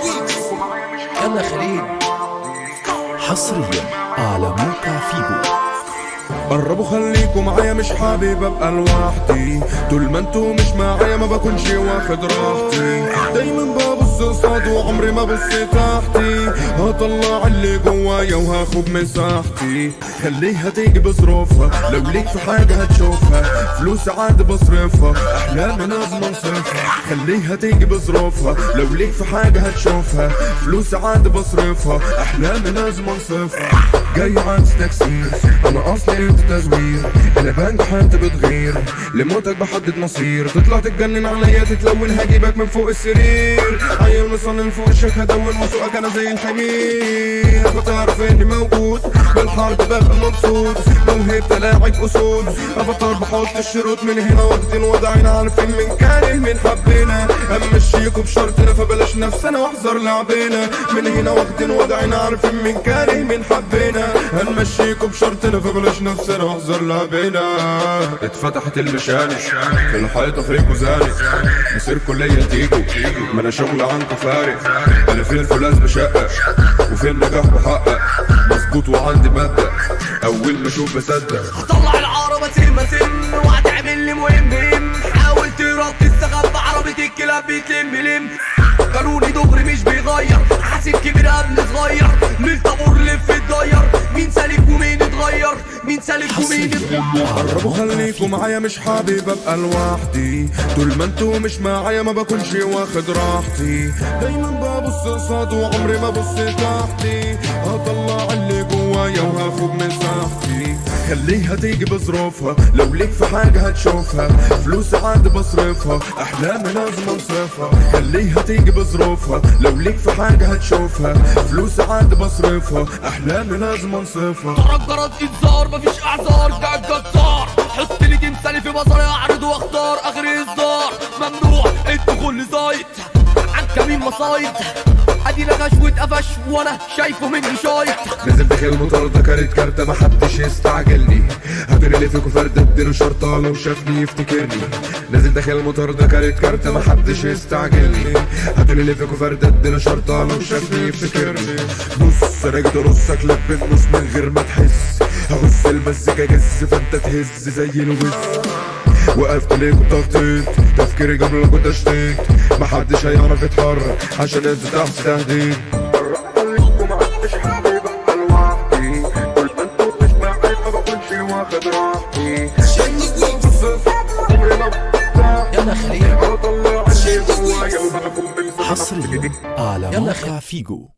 يلا خليل حصريا على موقع فيجو قربوا خليكوا معايا مش حابب ابقى لوحدي طول ما انتوا مش معايا ما بكونش واخد راحتي دايما ببص قصاد وعمري ما بص تحتي هطلع اللي جوايا وهاخد مساحتي خليها تيجي بظروفها لو ليك في حاجة هتشوفها فلوس عاد بصرفها احلام لازم انصفها خليها تيجي بظروفها لو ليك في حاجة هتشوفها فلوس عاد بصرفها احلام لازم انصفها جاي عكس تكسير انا اصلي انت تزوير انا بنجح انت بتغير لموتك بحدد مصير تطلع تتجنن عليا تتلون هجيبك من فوق السرير عيل مصنن فوق الشك هدون وسوقك انا زي الحمير فتعرف اني موجود بالحرب ببقى مبسوط موهبة لاعب اسود افطر بحط الشروط من هنا واخدين وضعنا عارفين من كاره من حبنا امشيكوا بشرطنا فبلاش نفسنا واحذر لعبنا من هنا واخدين وضعنا عارفين من كاره من حبنا هنمشيكوا بشرطنا فبلاش نفسنا واحذر لعبنا اتفتحت المشاني في الحيطة فريق وزاني مصير كلية تيجوا ما انا شغل عنكوا فارق انا في الفولاذ بشقق وفي النجاح بحقق مظبوط وعندي مبدأ اول ما اشوف بصدق طلع العربة سم سم وهتعمل لي مهم هم حاول ترد تستخبى عربية الكلاب بتلم لم قانوني دغري مش بيغير حاسب كبير قبل صغير من طابور لف تغير مين سالك ومين اتغير مين سالك ومين اتغير قربوا خليكوا معايا مش حابب ابقى لوحدي طول ما انتوا مش معايا ما بكونش واخد راحتي دايما ببص قصاد وعمري ما بص تحتي هطلع اللي جوايا وهاخد مساحتي خليها تيجي بظروفها لو ليك في حاجة هتشوفها فلوس عاد بصرفها احلامي لازم انصفها خليها تيجي بظروفها لو ليك في حاجة هتشوفها فلوس عاد بصرفها احلامي لازم انصفها ضرب جرس انذار مفيش اعذار ده جزار حط لي تمثالي في بصري اعرض واختار اخر اصدار ممنوع الدخول لزايد عن كمين مصايد ادي لغش واتقفش وانا شايفه مني شايط نزل داخل المطار ده كانت كارتة محدش يستعجلني هاتوني اللي فيكوا فرد اديله شرطة لو شافني يفتكرني نزل داخل المطار ده كانت كارتة محدش يستعجلني هاتوني اللي فيكوا فرد اديله شرطة لو شافني يفتكرني بص انا جيت ارصك لك بالنص من غير ما تحس هبص المزيكا جز فانت تهز زي الوز وقفت ليه كنت ضغطيت تفكيري قبل كنت اشتيت محدش هيعرف يتحرك عشان انت تحت تهديد محدش حابب ابقى لوحدي طول ما انتوا مش معايا ما بكونش واخد راحتي يلا خليل بطلع اللي جوايا وبكون من حصريا على موقع فيجو